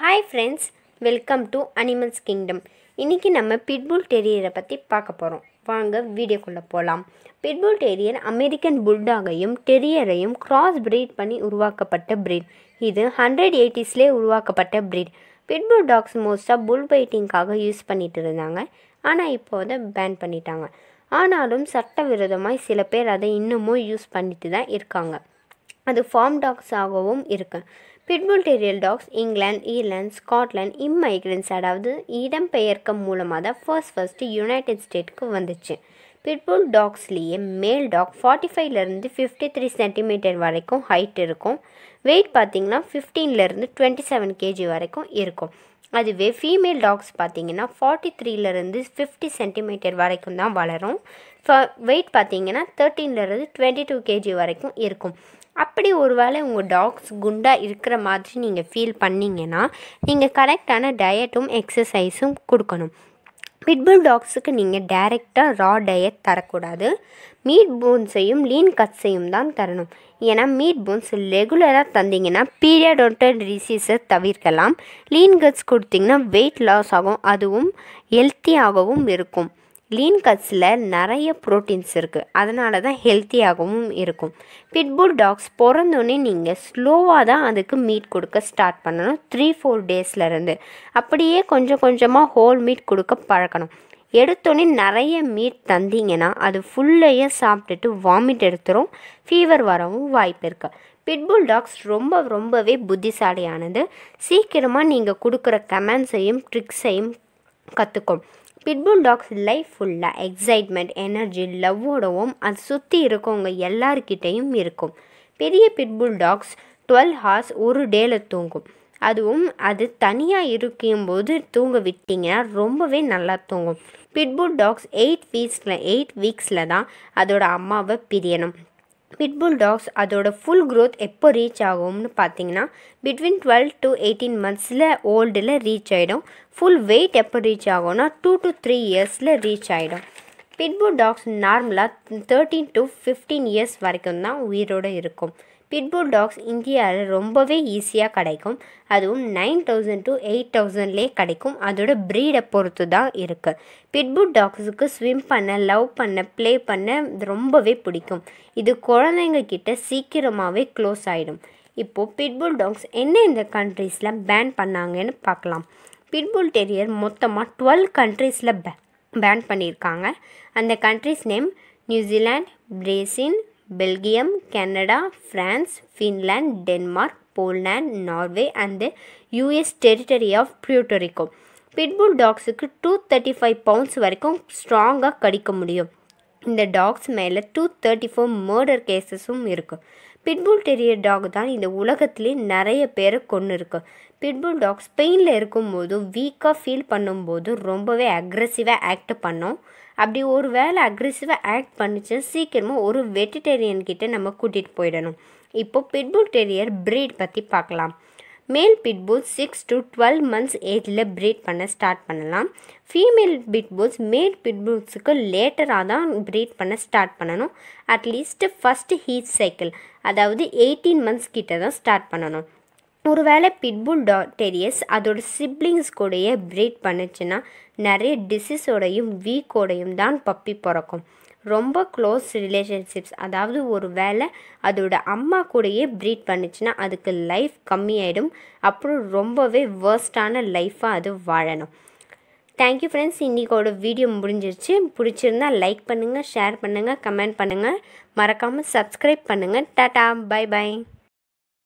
hi friends welcome to animals kingdom இன்றைக்கி நம்ம pit bull டெரியரை பற்றி பார்க்க போகிறோம் வாங்க வீடியோக்குள்ளே போகலாம் பிட்புல் டெரியர் அமெரிக்கன் புல்டாகையும் டெரியரையும் கிராஸ் பிரீட் பண்ணி உருவாக்கப்பட்ட பிரீட் இது ஹண்ட்ரட் எயிட்டிஸ்லேயே உருவாக்கப்பட்ட பிரீட் பிட்புல் டாக்ஸ் மோஸ்ட்டாக புல் பைட்டிங்காக யூஸ் பண்ணிட்டு இருந்தாங்க ஆனால் இப்போ அதை பேன் பண்ணிட்டாங்க ஆனாலும் சட்டவிரோதமாய் சில பேர் அதை இன்னமும் யூஸ் பண்ணிட்டு தான் இருக்காங்க அது ஃபார்ம் டாக்ஸாகவும் இருக்கு pitbull terrier dogs England Ireland Scotland immigrants அதாவது இடம்பெயர்க்கம் மூலமாக தான் ஃபர்ஸ்ட் ஃபர்ஸ்ட்டு யுனைடெட் ஸ்டேட்டுக்கு வந்துச்சு பிட்புல் டாக்ஸ்லேயே மேல் டாக் ஃபார்ட்டி ஃபைவ்லேருந்து ஃபிஃப்டி த்ரீ சென்டிமீட்டர் வரைக்கும் ஹைட் இருக்கும் வெயிட் பார்த்தீங்கன்னா ஃபிஃப்டீன்லேருந்து டுவெண்ட்டி செவன் கேஜி வரைக்கும் இருக்கும் அதுவே ஃபீமேல் டாக்ஸ் பார்த்தீங்கன்னா ஃபார்ட்டி த்ரீலேருந்து ஃபிஃப்டி சென்டிமீட்டர் வரைக்கும் தான் வளரும் வெயிட் பார்த்தீங்கன்னா தேர்ட்டீன்லேருந்து டுவெண்ட்டி டூ கேஜி வரைக்கும் இருக்கும் அப்படி ஒருவேளை உங்கள் டாக்ஸ் குண்டாக இருக்கிற மாதிரி நீங்கள் ஃபீல் பண்ணிங்கன்னா நீங்கள் கரெக்டான டயட்டும் எக்ஸசைஸும் கொடுக்கணும் பிட்புல் டாக்ஸுக்கு நீங்கள் டைரெக்டாக ரா டயட் தரக்கூடாது மீட் போன்ஸையும் லீன் கட்ஸையும் தான் தரணும் ஏன்னா மீட் போன்ஸ் ரெகுலராக தந்தீங்கன்னா பீரியடோட்டல் டிசீஸை தவிர்க்கலாம் லீன் கட்ஸ் கொடுத்தீங்கன்னா வெயிட் லாஸ் ஆகும் அதுவும் ஹெல்த்தியாகவும் இருக்கும் லீன் கட்ஸில் நிறைய ப்ரோட்டீன்ஸ் இருக்குது அதனால தான் ஹெல்த்தியாகவும் இருக்கும் பிட்புல் டாக்ஸ் பிறந்தோடனே நீங்கள் ஸ்லோவாக தான் அதுக்கு மீட் கொடுக்க ஸ்டார்ட் பண்ணணும் த்ரீ ஃபோர் டேஸ்லேருந்து அப்படியே கொஞ்சம் கொஞ்சமாக ஹோல் மீட் கொடுக்க பழக்கணும் எடுத்தோடனே நிறைய மீட் தந்தீங்கன்னா அது ஃபுல்லையே சாப்பிட்டுட்டு வாமிட் எடுத்துரும் ஃபீவர் வரவும் வாய்ப்பு இருக்குது பிட்புல் டாக்ஸ் ரொம்ப ரொம்பவே புத்திசாலியானது சீக்கிரமாக நீங்கள் கொடுக்குற கமெண்ட்ஸையும் ட்ரிக்ஸையும் கற்றுக்கும் பிட்புல் டாக்ஸ் லைஃப் ஃபுல்லாக எக்ஸைட்மெண்ட் எனர்ஜி லவ்வோடவும் அது சுற்றி இருக்கவங்க எல்லாருக்கிட்டேயும் இருக்கும் பெரிய பிட்புல் டாக்ஸ் டுவெல் ஹார்ஸ் ஒரு டேல தூங்கும் அதுவும் அது தனியாக இருக்கும்போது தூங்க விட்டிங்கன்னா ரொம்பவே நல்லா தூங்கும் பிட்புல் டாக்ஸ் எயிட் வீக்ஸில் எயிட் வீக்ஸில் தான் அதோட அம்மாவை பிரியணும் பிட்புல் டாக்ஸ் அதோட ஃபுல் க்ரோத் எப்போ ரீச் ஆகும்னு பார்த்தீங்கன்னா பிட்வீன் டுவெல் டு எயிட்டீன் மந்த்ஸில் ஓல்டில் ரீச் ஆகிடும் ஃபுல் வெயிட் எப்போ ரீச் ஆகும்னா டூ டு த்ரீ இயர்ஸில் ரீச் ஆகிடும் பிட்புல் டாக்ஸ் நார்மலாக தேர்ட்டீன் டு ஃபிஃப்டீன் இயர்ஸ் வரைக்கும் தான் உயிரோடு இருக்கும் பிட்புல் டாக்ஸ் இந்தியாவில் ரொம்பவே ஈஸியாக கிடைக்கும் அதுவும் நைன் தௌசண்ட் டு எயிட் தௌசண்ட்லேயே கிடைக்கும் அதோட ப்ரீடை பொறுத்து தான் இருக்குது பிட்புல் டாக்ஸுக்கு ஸ்விம் பண்ண லவ் பண்ண ப்ளே பண்ண ரொம்பவே பிடிக்கும் இது குழந்தைங்க கிட்ட சீக்கிரமாகவே க்ளோஸ் ஆகிடும் இப்போது பிட்புல் டாக்ஸ் என்ன இந்த கண்ட்ரீஸில் பேன் பண்ணாங்கன்னு பார்க்கலாம் பிட்புல் டெரியர் மொத்தமாக டுவெல் கண்ட்ரீஸில் பே பேன் பண்ணியிருக்காங்க அந்த countries name New Zealand Brazil Belgium Canada France Finland Denmark Poland Norway and US territory of Puerto Rico pitbull டாக்ஸுக்கு டூ தேர்ட்டி ஃபைவ் பவுண்ட்ஸ் வரைக்கும் ஸ்ட்ராங்காக கடிக்க முடியும் இந்த டாக்ஸ் மேலே டூ தேர்ட்டி ஃபோர் மர்டர் கேசஸும் இருக்குது பிட்புல் டெரியர் டாக் தான் இந்த உலகத்திலே நிறைய பேரை கொண்டு இருக்கு பிட்புல் டாக் ஸ்பெயினில் இருக்கும்போது வீக்காக ஃபீல் பண்ணும்போது ரொம்பவே அக்ரெசிவாக ஆக்ட் பண்ணோம் அப்படி ஒரு வேளை அக்ரெசிவாக ஆக்ட் பண்ணிச்சு சீக்கிரமாக ஒரு வெஜிடேரியன் கிட்ட நம்ம கூட்டிகிட்டு போயிடணும் இப்போது பிட்புல் டெரியர் ப்ரீட் பற்றி பார்க்கலாம் male pitbulls six to twelve months ஏஜில் ப்ரீட் பண்ண ஸ்டார்ட் பண்ணலாம் ஃபீமேல் பிட்புல்ஸ் மேல் பிட்புல்ஸுக்கு லேட்டராக தான் ப்ரீட் பண்ண ஸ்டார்ட் பண்ணணும் அட்லீஸ்ட் ஃபஸ்ட்டு ஹீட் சைக்கிள் அதாவது எயிட்டீன் மந்த்ஸ் கிட்ட தான் ஸ்டார்ட் பண்ணணும் ஒருவேளை பிட்புல் டா டெரியஸ் அதோட சிப்ளிங்ஸ் கூடயே ப்ரீட் பண்ணுச்சுன்னா நிறைய டிசீஸோடையும் வீக்கோடையும் தான் பப்பி பிறக்கும் ரொம்ப க்ளோஸ் ரிலேஷன்ஷிப்ஸ் அதாவது ஒரு வேளை அதோட அம்மா கூடயே ப்ரீட் பண்ணுச்சுன்னா அதுக்கு லைஃப் கம்மியாயிடும் அப்புறம் ரொம்பவே வேர்ஸ்டான லைஃப்பாக அது வாழணும் தேங்க்யூ ஃப்ரெண்ட்ஸ் இன்றைக்கோட வீடியோ முடிஞ்சிருச்சு பிடிச்சிருந்தா லைக் பண்ணுங்கள் ஷேர் பண்ணுங்கள் கமெண்ட் பண்ணுங்கள் மறக்காமல் சப்ஸ்கிரைப் பண்ணுங்கள் டாட்டா பை பை